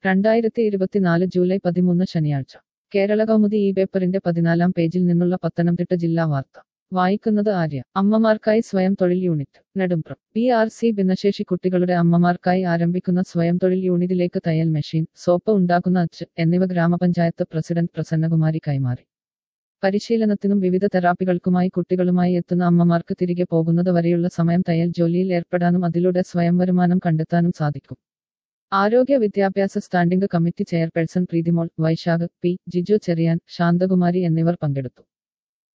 രണ്ടായിരത്തി ഇരുപത്തിനാല് ജൂലൈ പതിമൂന്ന് ശനിയാഴ്ച കേരള കൗമുദി ഈ പേപ്പറിന്റെ പതിനാലാം പേജിൽ നിന്നുള്ള പത്തനംതിട്ട ജില്ലാ വാർത്ത വായിക്കുന്നത് ആര്യ അമ്മമാർക്കായി സ്വയം തൊഴിൽ unit Nedumpram P R C ഭിന്നശേഷി കുട്ടികളുടെ അമ്മമാർക്കായി ആരംഭിക്കുന്ന സ്വയം തൊഴിൽ യൂണിറ്റിലേക്ക് തയ്യൽ മെഷീൻ സോപ്പ് ഉണ്ടാക്കുന്ന അച്ച് എന്നിവ ഗ്രാമപഞ്ചായത്ത് പ്രസിഡന്റ് പ്രസന്നകുമാരി കൈമാറി പരിശീലനത്തിനും വിവിധ തെറാപ്പികൾക്കുമായി കുട്ടികളുമായി എത്തുന്ന അമ്മമാർക്ക് തിരികെ പോകുന്നത് വരെയുള്ള സമയം തയ്യൽ ജോലിയിൽ ഏർപ്പെടാനും അതിലൂടെ സ്വയം വരുമാനം കണ്ടെത്താനും സാധിക്കും ആരോഗ്യ വിദ്യാഭ്യാസ standing committee chairperson Preethimol Vaishakh P Jiju Cherian Shanthakumari എന്നിവർ പങ്കെടുത്തു